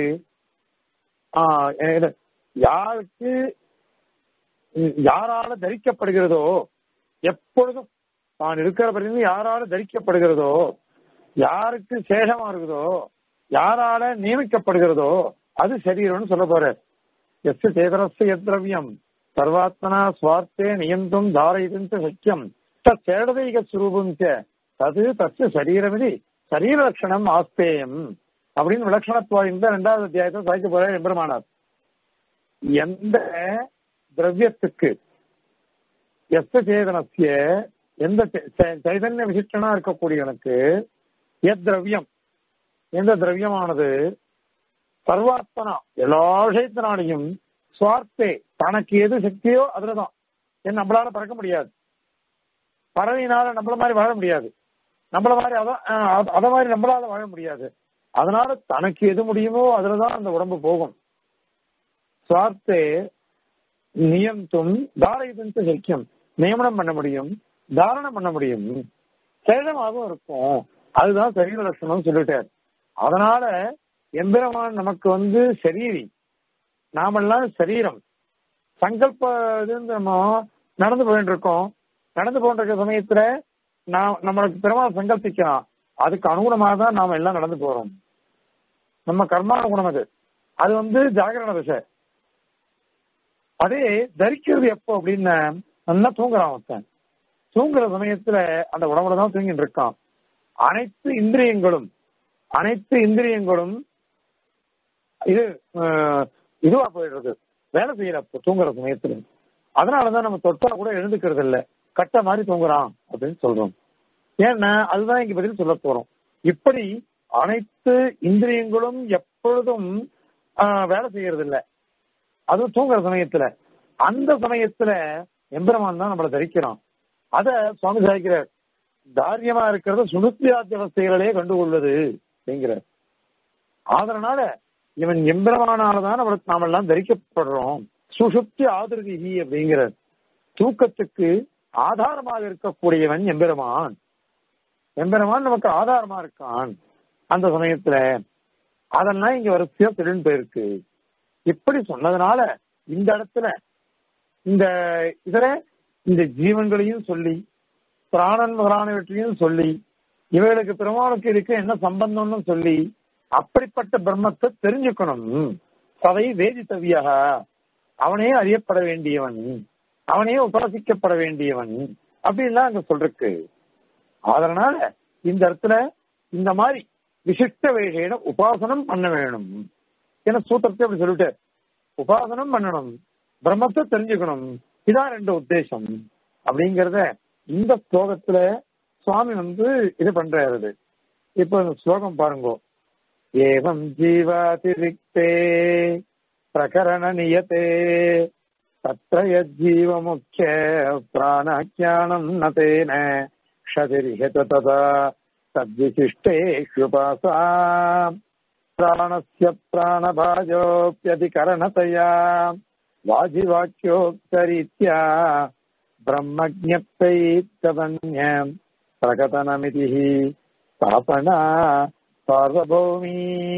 ஆஹ் இது- யாருக்கு உம், யாரால தரிக்கப்படுகிறதோ எப்பொழுதும் தான் இருக்கிற பிறகு யாரால தரிக்கப்படுகிறதோ யாருக்கு சேஷமா இருக்குதோ யாரால நியமிக்கப்படுகிறதோ அது சரீரம்னு சொல்ல போற எஸ் சேதரஸ்ய திரவியம் சர்வாத்மனா சுவார்த்தே நியந்தும் தாரயிதும் ச சக்கியம் தேடதைக சுரூபம் ச தது தஸ்ய சரீரமிதி சரீர லட்சணம் ஆஸ்தேயம் அப்படின்னு விலட்சணத்துவம் இந்த ரெண்டாவது அத்தியாயத்தை சாய்க்க போற எம்பெருமானார் எந்த திரவியத்துக்கு எஸ்த சேதனசிய எந்த சை- சை- சைதன்ய விசிஷ்டனா இருக்கக்கூடியவனுக்கு எத் திரவியம் எந்த திரவியமானது சர்வாத்மனா எல்லா விஷயத்தினாலையும் சுவார்த்தே தனக்கு எது சக்தியோ அதுலதான் ஏன் நம்மளால பறக்க முடியாது பறவையினால நம்மள மாதிரி வாழ முடியாது நம்மள மாதிரி அத அஹ், அத- அத மாதிரி நம்மளால வாழ முடியாது அதனால தனக்கு எது முடியுமோ அதுலதான் அந்த உடம்பு போகும் சுவார்த்தே நியந்தும் தாரயிதும் சக்கியம் நியமனம் பண்ண முடியும் தாரணம் பண்ண முடியும் சேதமாகவும் இருக்கும் அதுதான் சரீர லட்சணம் சொல்லிட்டார் அதனால எம்பெருமான் நமக்கு வந்து சரீரி நாமெல்லாம் சரீரம் சங்கல்ப இது வந்து நம்ம நடந்து போயிட்டு இருக்கோம் நடந்து போயிட்டு இருக்க சமயத்துல நான் நம்மளுக்கு பெருமாள் சங்கல்பிக்கலாம் அதுக்கு அனுகுணமாக தான் நாம எல்லாம் நடந்து போறோம் நம்ம கர்மானுகுணம் அது அது வந்து ஜாகரண திசை அதே தரிக்கிறது எப்போ அப்படின்னு நல்லா தூங்குறான் ஒருத்தன் தூங்குற சமயத்துல அந்த உடம்புல தான் தூங்கிட்டு இருக்கான் அனைத்து இந்திரியங்களும் அனைத்து இந்திரியங்களும் இது அஹ், இதுவா போயிடுறது வேலை செய்யறப்ப தூங்குற சமயத்துல அதனாலதான் நம்ம தொட்டா கூட எழுந்துக்கிறது இல்ல கட்ட மாதிரி தூங்குறான் அப்படின்னு சொல்றோம் ஏன்னா அதுதான் இங்க பதில் சொல்ல போறோம் இப்படி அனைத்து இந்திரியங்களும் எப்பொழுதும் ஆஹ், வேலை செய்யறது இல்ல அதுவும் தூங்குற சமயத்துல அந்த சமயத்துல எம்பெருமான் தான் நம்மளை தரிக்கிறான் அத சுவாமி சாய்க்கிறார் தாரியமா இருக்கிறது சுனுத்தியாத்திய அவஸ்தைகளே கண்டுகொள்வது அப்படிங்கிறார் அதனால இவன் எம்பெருமானாலதான் நம்மளுக்கு நாமெல்லாம் தரிக்கப்படுறோம் சுசுப்தி ஆதிருதி அப்படிங்கிறார் தூக்கத்துக்கு ஆதாரமாக இருக்கக்கூடியவன் எம்பெருமான் எம்பெருமான் நமக்கு ஆதாரமா இருக்கான் அந்த சமயத்துல அதெல்லாம் இங்க வரிசையா திருடன் போயிருக்கு இப்படி சொன்னதுனால இந்த இடத்துல இந்த இதர இந்த ஜீவன்களையும் சொல்லி பிராணன் முதலானவற்றையும் சொல்லி இவைகளுக்கு பெருமாளுக்கு இருக்க என்ன சம்பந்தம்னு சொல்லி அப்படிப்பட்ட பிரம்மத்தை தெரிஞ்சுக்கணும் சதை வேதித்தவியாக அவனே அறியப்பட வேண்டியவன் அவனே உபாசிக்கப்பட வேண்டியவன் அப்படின்லாம் அங்க சொல்றக்கு அதனால இந்த இடத்துல இந்த மாதிரி விசிஷ்ட வேகையில உபாசனம் பண்ண வேணும் ஏன்னா சூத்திரத்தை அப்படி சொல்லிட்டு உபாசனம் பண்ணணும் பிரம்மத்தை தெரிஞ்சுக்கணும் இதான் ரெண்டு உத்தேசம் அப்படிங்கறத இந்த ஸ்லோகத்துல சுவாமி வந்து இது பண்றாரு இப்ப இந்த ஸ்லோகம் பாருங்க ஏவம் ஜீவாதிரிக்தே பிரகரண நியதே தத்ர யஜ்ஜீவ முக்கிய பிராணாக்கியானம் நதேன க்ஷதிரிஹத ததா तद्विशिष्टेष्युपासा प्राणस्य प्राणभाजोऽप्यधिकरणतया वाजिवाक्योक्तरीत्या ब्रह्मज्ञप्तैत्तदन्य प्रकटनमिति स्थापना சார்வபௌமி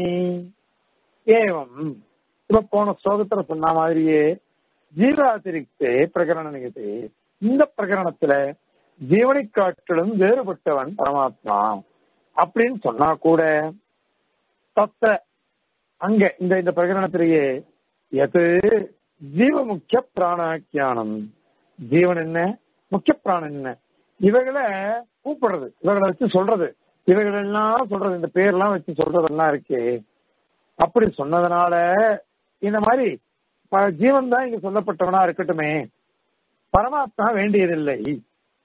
ஏவம் இப்ப போன ஸ்லோகத்துல சொன்ன மாதிரியே ஜீவாதிரிக்தே பிரகரண நிகழ்ச்சி இந்த பிரகரணத்துல ஜீவனை காட்டிலும் வேறுபட்டவன் பரமாத்மா அப்படின்னு சொன்னா கூட தத்த அங்க இந்த இந்த பிரகரணத்திலேயே எது ஜீவ முக்கிய பிராணாக்கியானம் ஜீவன் என்ன முக்கிய பிராணம் என்ன இவைகளை கூப்பிடுறது இவைகளை வச்சு சொல்றது இவைகள் எல்லாம் சொல்றது இந்த பேர்லாம் வச்சு சொல்றதெல்லாம் இருக்கு அப்படி சொன்னதுனால இந்த மாதிரி ப- ஜீவன் தான் இங்க சொல்லப்பட்டவனா இருக்கட்டுமே பரமாத்மா வேண்டியதில்லை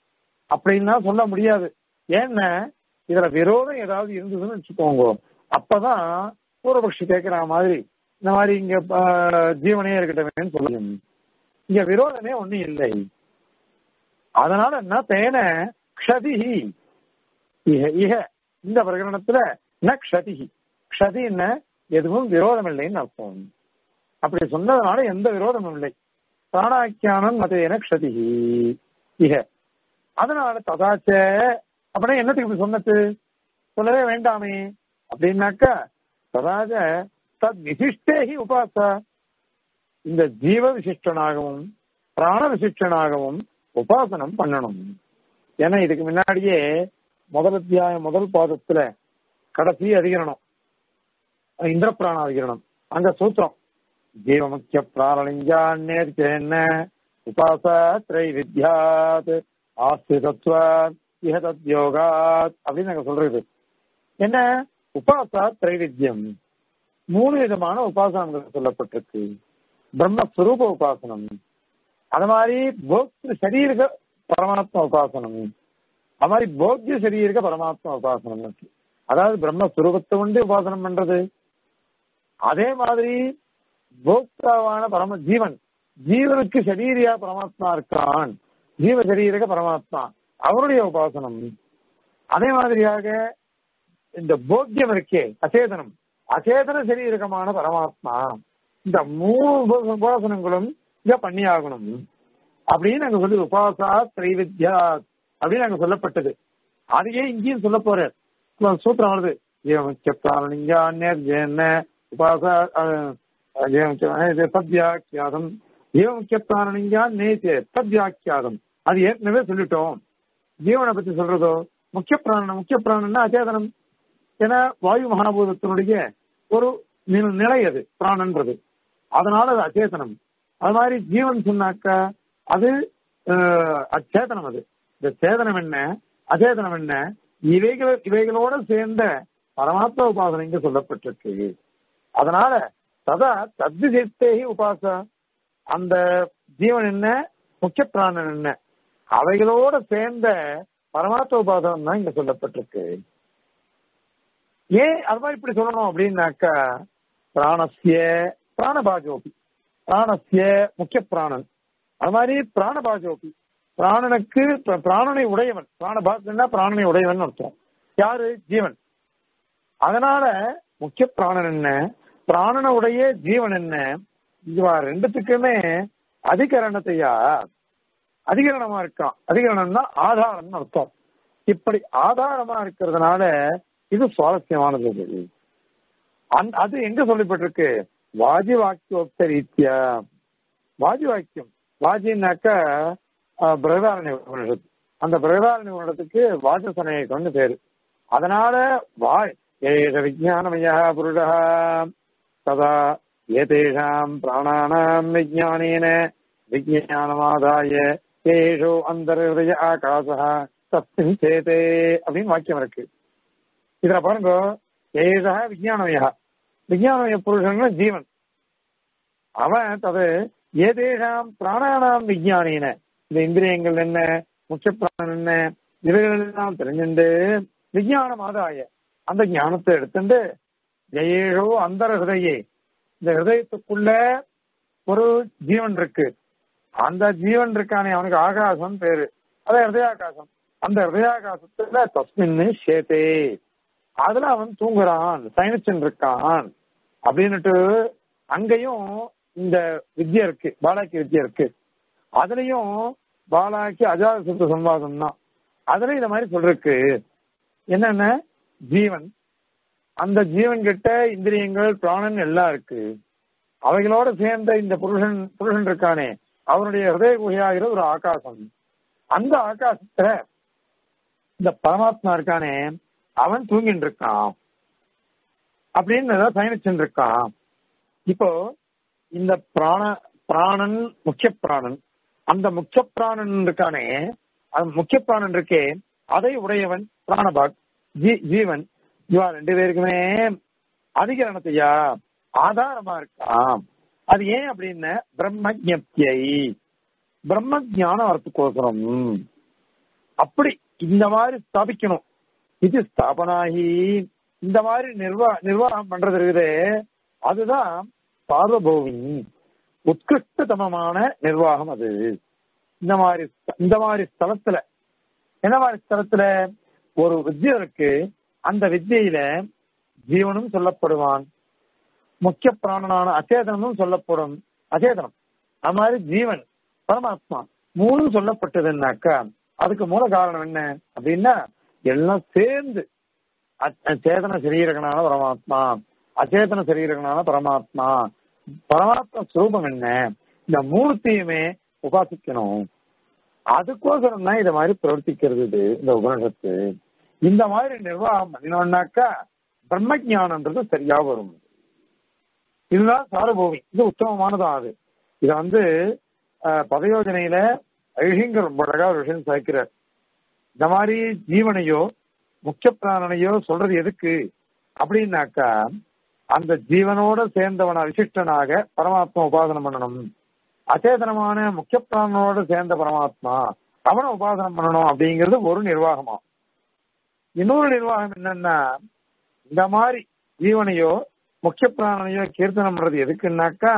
அப்படின்னா சொல்ல முடியாது ஏன்னா இதுல விரோதம் ஏதாவது இருந்ததுன்னு வச்சுக்கோங்க அப்பதான் பூர்வபக்ஷி கேட்கிற மாதிரி இந்த மாதிரி இங்க ஆஹ், ஜீவனே இருக்கட்டும் சொல்லுங்க இங்க விரோதமே ஒண்ணும் இல்லை அதனால என்ன தேன க்ஷதி இஹ இஹ இந்த பிரகரணத்துல ந க்ஷதி க்ஷதி என்ன எதுவும் விரோதம் இல்லைன்னு அர்த்தம் அப்படி சொன்னதுனால எந்த விரோதமும் இல்லை பிராணாக்கியானம் மதேன க்ஷதி இஹ அதனால ததாச்ச அப்படின்னா என்னத்துக்கு இப்படி சொன்னது சொல்லவே வேண்டாமே அப்படின்னாக்கா ததாச்ச தத் விசிஷ்டேகி உபாசா இந்த ஜீவ விசிஷ்டனாகவும் பிராண விசிஷ்டனாகவும் உபாசனம் பண்ணணும் ஏன்னா இதுக்கு முன்னாடியே முதல் அத்தியாயம் முதல் பாதத்துல கடைசி அதிகரணம் இந்திர பிராண அதிகரணம் அங்க சூத்திரம் ஜீவ முக்கிய பிராணலிங்கான்னேர்ச்சேன்ன உபாச திரை வித்யாத் ஆஸ்திதத்வாத் இஹ தத்யோகாத் அப்படின்னு நாங்க சொல்றது என்ன உபாசா திரைவித்யம் மூணு விதமான உபாசனங்கள் சொல்லப்பட்டிருக்கு பிரம்மஸ்வரூப உபாசனம் அது மாதிரி போக்திரு சரீரக பரமாத்ம உபாசனம் அது மாதிரி போக்கிய சரீரக பரமாத்ம உபாசனம் இருக்கு அதாவது பிரம்மஸ்வரூபத்தை கொண்டு உபாசனம் பண்றது அதே மாதிரி போக்தாவான பரம ஜீவன் ஜீவனுக்கு சரீரியா பரமாத்மா இருக்கான் ஜீவ சரீரக பரமாத்மா அவருடைய உபாசனம் அதே மாதிரியாக இந்த போக்கியம் இருக்கே அச்சேதனம் அச்சேதன சரீரகமான பரமாத்மா இந்த மூணு உப- உபாசனங்களும் இங்க பண்ணி ஆகணும் அப்படின்னு நாங்க சொல்லி உபாசா திரைவித்யா அப்படின்னு நாங்க சொல்லப்பட்டது அதையே இங்கேயும் சொல்ல போற சூத்திரம் வருது ஜீவமுக்கிய உபாசா தத்யாக்கியாதம் ஜீவமுக்கிய பிராணிங்கா நேச்சே தத்யாக்கியாதம் அது ஏற்கனவே சொல்லிட்டோம் ஜீவனை பத்தி சொல்றதோ முக்கிய பிராணம் முக்கிய பிராணம்னா அச்சேதனம் ஏன்னா வாயு மகாபூதத்தினுடைய ஒரு நி- நிலை அது பிராணன்றது அதனால அது அச்சேதனம் அது மாதிரி ஜீவன் சொன்னாக்கா அது அஹ், அச்சேதனம் அது இந்த சேதனம் என்ன அச்சேதனம் என்ன இவைகள் இவைகளோட சேர்ந்த பரமாத்ம உபாசனை இங்க சொல்லப்பட்டிருக்கு அதனால சதா தத்விசேத்தேகி உபாசா அந்த ஜீவன் என்ன முக்கிய பிராணன் என்ன அவைகளோட சேர்ந்த பரமாத்ம உபாசனம் தான் இங்க சொல்லப்பட்டிருக்கு ஏன் அது மாதிரி இப்படி சொல்லணும் அப்படின்னாக்கா பிராணஸ்ய பிராணபாஜோபி பிராணஸ்ய முக்கிய பிராணன் அது மாதிரி பிராணபாஜோபி பிராணனுக்கு பிர- பிராணனை உடையவன் பிராணபாஜன்னா பிராணனை உடையவன் அர்த்தம் யாரு ஜீவன் அதனால முக்கிய பிராணன் என்ன பிராணனை உடைய ஜீவன் என்ன இதுவா ரெண்டுத்துக்குமே அதிகரணத்தையா அதிகரணமா இருக்கான் அதிகரணம்னா ஆதாரம்னு அர்த்தம் இப்படி ஆதாரமா இருக்கிறதுனால இது சுவாரஸ்யமானது இது. அந்த- அது எங்க சொல்லப்பட்டிருக்கு வாஜி வாக்கியோக்த ரீத்தியா வாஜி வாக்கியம் வாஜின்னாக்கா பிரகதாரண்ய உபனிஷத் அந்த பிரகதாரண்ய உபனிஷத்துக்கு வாசசனேகம்னு பேரு அதனால வா ஏஷ விஜயானமய புருஷா ததா ஏதேஷாம் பிராணானாம் விஜயானேன விஜயானமாதாய ஏஷோ அந்தர்ஹய ஆகாசா தஸ்மின் சேதே அப்படின்னு வாக்கியம் இருக்கு இதுல பாருங்க ஏஷா விஜயானமயா விஜயானமய புருஷன் ஜீவன் அவன் தது ஏதேஷாம் பிராணானாம் விஜயானின இந்த இந்திரியங்கள் என்ன முக்கிய பிராணன் என்ன இவைகள் எல்லாம் தெரிஞ்சுண்டு விஜயானம் ஆதாய அந்த ஞானத்தை எடுத்துட்டு ஜெயேஷோ அந்த ஹிருதயே இந்த ஹிருதயத்துக்குள்ள ஒரு ஜீவன் இருக்கு அந்த ஜீவன் இருக்கானே அவனுக்கு ஆகாசம் பேரு அதான் ஹிருதயாகாசம் அந்த ஹிருதயாகாசத்துல தஸ்மின்னு சேத்தே அதுல அவன் தூங்குறான் சயனிச்சன் இருக்கான் அப்படின்னுட்டு அங்கேயும் இந்த வித்யா இருக்கு பாலாக்கி வித்யா இருக்கு அதுலயும் பாலாக்கி அஜாத சுத்த சம்வாதம் தான் அதுல இந்த மாதிரி சொல்றதுக்கு என்னென்ன ஜீவன் அந்த ஜீவன் கிட்ட இந்திரியங்கள் பிராணன் எல்லாம் இருக்கு அவைகளோட சேர்ந்த இந்த புருஷன் புருஷன் இருக்கானே அவனுடைய ஹிருதய குகையாகிற ஒரு ஆகாசம் அந்த ஆகாசத்துல இந்த பரமாத்மா இருக்கானே அவன் தூங்கிட்டு இருக்கான் அப்படின்னு ஏதாவது பயணிச்சுட்டு இருக்கான் இப்போ இந்த பிராண பிராணன் முக்கிய பிராணன் அந்த முக்கிய பிராணன் இருக்கானே அந்த முக்கிய பிராணன் இருக்கே அதை உடையவன் பிராணபாக் ஜீ ஜீவன் இவா ரெண்டு பேருக்குமே அதிகரணத்தையா ஆதாரமா இருக்கான் அது ஏன் அப்படின்னு பிரம்ம ஜப்தியை பிரம்ம ஜானம் வரத்துக்கோசரம் அப்படி இந்த மாதிரி ஸ்தாபிக்கணும் இது ஸ்தாபனாகி இந்த மாதிரி நிர்வா நிர்வாகம் பண்றது இருக்குதே அதுதான் சார்வபௌமி உத்கிருஷ்டதமமான நிர்வாகம் அது இந்த மாதிரி இந்த மாதிரி ஸ்தலத்துல என்ன மாதிரி ஸ்தலத்துல ஒரு வித்யை இருக்கு அந்த வித்தியில ஜீவனும் சொல்லப்படுவான் முக்கிய பிராணனான அச்சேதனமும் சொல்லப்படும் அச்சேதனம் அது மாதிரி ஜீவன் பரமாத்மா மூணும் சொல்லப்பட்டதுன்னாக்கா அதுக்கு மூல காரணம் என்ன அப்படின்னா எல்லாம் சேர்ந்து சேதன சரீரகனான பரமாத்மா அச்சேதன சரீரகனான பரமாத்மா பரமாத்மா சுரூபம் என்ன இந்த மூணுத்தையுமே உபாசிக்கணும் அதுக்கோசரம் தான் இத மாதிரி பிரவர்த்திக்கிறது இது இந்த உபனிஷத்து இந்த மாதிரி நிர்வாகம் பண்ணினோம்னாக்கா பிரம்ம ஜானன்றது சரியா வரும் இதுதான் சாரபூமி இது உத்தமமானதான் அது இத வந்து பதயோஜனையில அழகிங்கர் ரொம்ப அழகா ஒரு விஷயம் சேர்க்கிறார் இந்த மாதிரி ஜீவனையோ முக்கிய பிராணனையோ சொல்றது எதுக்கு அப்படின்னாக்கா அந்த ஜீவனோட சேர்ந்தவன விசிஷ்டனாக பரமாத்மா உபாசனம் பண்ணணும் அச்சேதனமான முக்கிய பிராணனோட சேர்ந்த பரமாத்மா அவனை உபாசனம் பண்ணணும் அப்படிங்கிறது ஒரு நிர்வாகமா இன்னொரு நிர்வாகம் என்னன்னா இந்த மாதிரி ஜீவனையோ முக்கிய பிராணனையோ கீர்த்தனம் பண்றது எதுக்குன்னாக்கா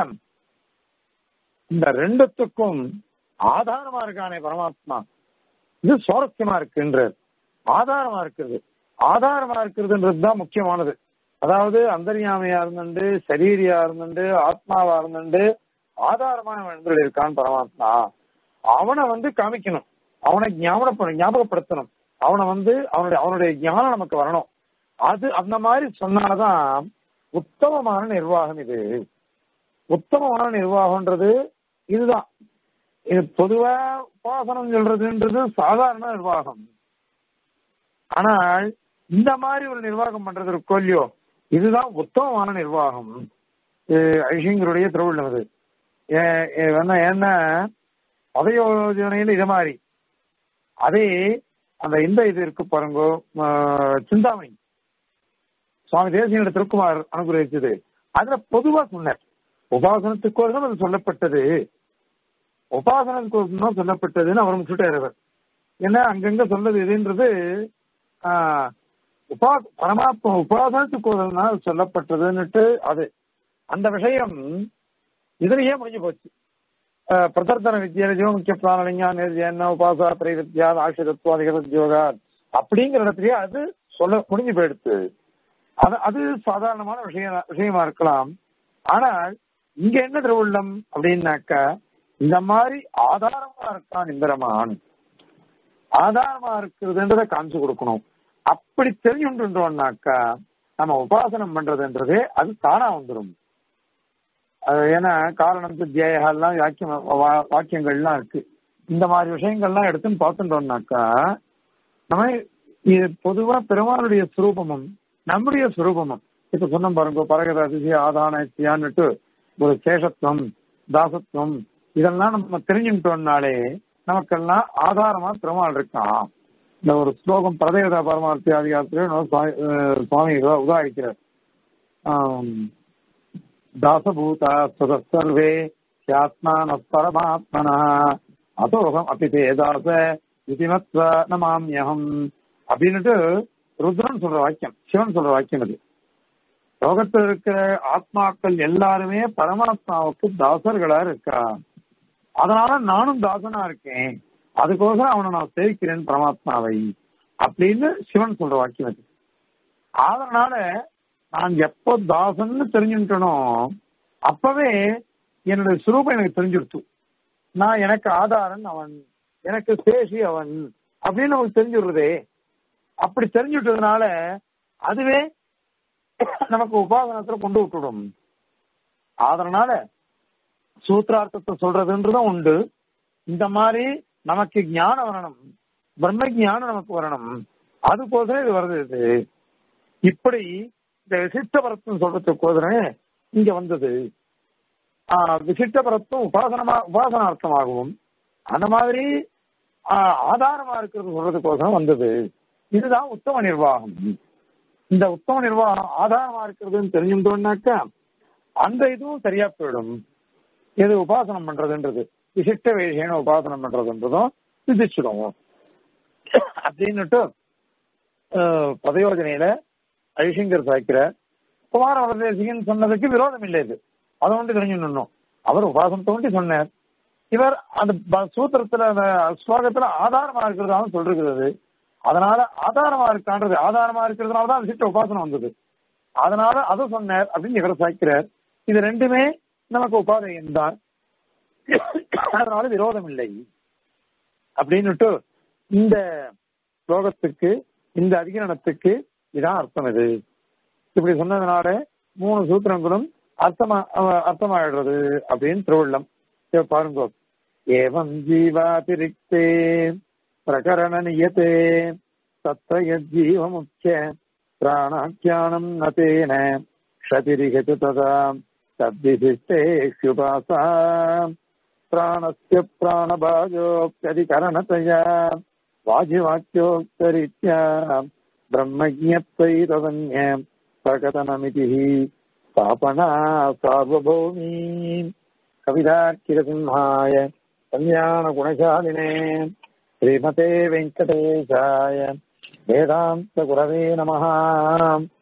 இந்த ரெண்டுத்துக்கும் ஆதாரமா இருக்கானே பரமாத்மா இது சுவாரஸ்யமா இருக்குன்றது ஆதாரமா இருக்கிறது ஆதாரமா இருக்கிறதுன்றது தான் முக்கியமானது அதாவது அந்தரியாமையா இருந்துண்டு சரீரியா இருந்துண்டு ஆத்மாவா இருந்துண்டு ஆதாரமான மனிதர்கள் இருக்கான் பரமாத்மா அவனை வந்து காமிக்கணும் அவனை ஞாபகப்பட ஞாபகப்படுத்தணும் அவனை வந்து அவனுடைய அவனுடைய ஞானம் நமக்கு வரணும் அது அந்த மாதிரி சொன்னாதான் உத்தமமான நிர்வாகம் இது உத்தமமான நிர்வாகம்ன்றது இதுதான் இது பொதுவா உபாசனம் சொல்றதுன்றது சாதாரண நிர்வாகம் ஆனால் இந்த மாதிரி ஒரு நிர்வாகம் பண்றது இருக்கோ இல்லையோ இதுதான் உத்தமமான நிர்வாகம் ஐஷங்கருடைய திருவிழம் அது என்ன பதயோஜனையில் இது மாதிரி அதே அந்த இந்த இது இருக்கு பாருங்க சிந்தாமணி சுவாமி தேசிய திருக்குமார் அனுகிரகிச்சது அதுல பொதுவா சொன்னார் உபாசனத்துக்கோசம் அது சொல்லப்பட்டது உபாசனத்துக்கோசம் தான் சொல்லப்பட்டதுன்னு அவர் முச்சுட்டார் ஏன்னா அங்கங்க சொன்னது எதுன்றது உபா பரமாத்மா உபாசனத்துக்கோசம் தான் சொல்லப்பட்டதுன்னுட்டு அது அந்த விஷயம் இதுலயே முடிஞ்சு போச்சு பிரதர்த்தன வித்யா முக்கிய பிராணலிங்கா நிர்ஜன உபாசா திரைவித்யா ஆசிரத்வாதிக யோகா அப்படிங்கிற இடத்துலயே அது சொல்ல முடிஞ்சு போயிடுத்து அது அது சாதாரணமான விஷயம் விஷயமா இருக்கலாம் ஆனால் இங்க என்ன திருவுள்ளம் அப்படின்னாக்கா இந்த மாதிரி ஆதாரமா இருக்கான் இந்திரமான் ஆதாரமா இருக்கிறதுன்றத காமிச்சு கொடுக்கணும் அப்படி தெரிஞ்சுட்டோம்னாக்கா நம்ம உபாசனம் பண்றதுன்றது அது தானா வந்துடும் ஏன்னா காரணம் தியெல்லாம் வாக்கியம் வாக்கியங்கள்லாம் இருக்கு இந்த மாதிரி விஷயங்கள்லாம் எடுத்துன்னு பார்த்துட்டோம்னாக்கா நம்ம இது பொதுவா பெருமாளுடைய சுரூபமும் நம்முடைய சுரூபமும் இப்ப சொன்ன பாருங்க பரகத அதிசய ஆதானத்தியான்னுட்டு ஒரு சேஷத்துவம் தாசத்துவம் இதெல்லாம் நம்ம தெரிஞ்சுட்டோம்னாலே நமக்கெல்லாம் ஆதாரமா பெருமாள் இருக்கான் இந்த ஒரு ஸ்லோகம் பிரதேவதா பரமார்த்தி அதிகாரத்திலே சுவாமி உதாரிக்கிறார் தாசபூதா சர்வே ஹியாத்மான பரமாத்மனா அதோகம் அப்படி தே தாச இதுமத்வ நமாமியகம் அப்படின்னுட்டு ருத்ரன் சொல்ற வாக்கியம் சிவன் சொல்ற வாக்கியம் அது லோகத்தில் இருக்கிற ஆத்மாக்கள் எல்லாருமே பரமாத்மாவுக்கு தாசர்களா இருக்கா அதனால நானும் தாசனா இருக்கேன் அதுக்கோசரம் அவனை நான் சேவிக்கிறேன் பரமாத்மாவை அப்படின்னு சிவன் சொல்ற வாக்கியம் அது அதனால நான் எப்போ தாசன்னு தெரிஞ்சுட்டனோ அப்பவே என்னுடைய சுரூபம் எனக்கு தெரிஞ்சிருத்து நான் எனக்கு ஆதாரன் அவன் எனக்கு சேஷி அவன் அப்படின்னு நமக்கு தெரிஞ்சுடுறதே அப்படி தெரிஞ்சுட்டதுனால அதுவே நமக்கு உபாசனத்துல கொண்டு விட்டுடும் அதனால சூத்திரார்த்தத்தை சொல்றதுன்றதும் உண்டு இந்த மாதிரி நமக்கு ஞானம் வரணும் பிரம்ம ஞானம் நமக்கு வரணும் அதுக்கோசரம் இது வருது இது இப்படி இந்த விசிஷ்ட பரத்தம் சொல்றதுக்கோசரம் இங்க வந்தது விசிஷ்ட பரத்தம் உபாசனமா உபாசனார்த்தமாகவும் அந்த மாதிரி ஆதாரமா இருக்கிறது சொல்றதுக்கோசரம் வந்தது இதுதான் உத்தம நிர்வாகம் இந்த உத்தம நிர்வாகம் ஆதாரமா இருக்கிறதுன்னு தெரிஞ்சுட்டோம்னாக்கா அந்த இதுவும் சரியா போயிடும் எது உபாசனம் பண்றதுன்றது விசிஷ்ட வேஷேன உபாசனம் பண்றதுன்றதும் சிந்திச்சிடும் அப்படின்னுட்டு அஹ், பதயோஜனையில ஐஷங்கர் சாய்க்கிற குமார வரதேசிகன் சொன்னதுக்கு விரோதம் இல்லை இது அதை ஒன்று தெரிஞ்சுடணும் அவர் உபாசம் தோண்டி சொன்னார் இவர் அந்த ப- சூத்திரத்துல அந்த ஸ்லோகத்துல ஆதாரமா இருக்கிறதாவும் சொல்றது அதனால ஆதாரமா இருக்கான்றது ஆதாரமா இருக்கிறதுனால தான் விசிட்ட உபாசனம் வந்தது அதனால அதை சொன்னார் அப்படின்னு இவர் சாய்க்கிறார் இது ரெண்டுமே நமக்கு உபாதையம் தான் அதனால விரோதம் இல்லை அப்படின்னுட்டு இந்த ஸ்லோகத்துக்கு இந்த அதிகரணத்துக்கு இதான் அர்த்தம் இது இப்படி சொன்னதுனால மூணு சூத்திரங்களும் அர்த்தமா அஹ் அர்த்தமாயிடுறது அப்படின்னு திருவள்ளம் இத பாருங்க ஏவம் ஜீவாதிரிக்தே பிரகரண நியதே தத்ர யஜ்ஜீவ முக்கிய பிராணாக்கியானம் நதேன க்ஷதிரிகது ததா தத்விசிஷ்டேஷ்யுபாசா प्राणस्य प्राणभाजोऽप्यधिकरणतया वाजिवाक्योक्तरीत्या ब्रह्मज्ञत्वै तदन्य प्रकटनमिति स्थापना सार्वभौमी कवितार्किरसिंहाय कल्याणगुणशालिने श्रीमते वेङ्कटेशाय वेदान्तगुरवे नमः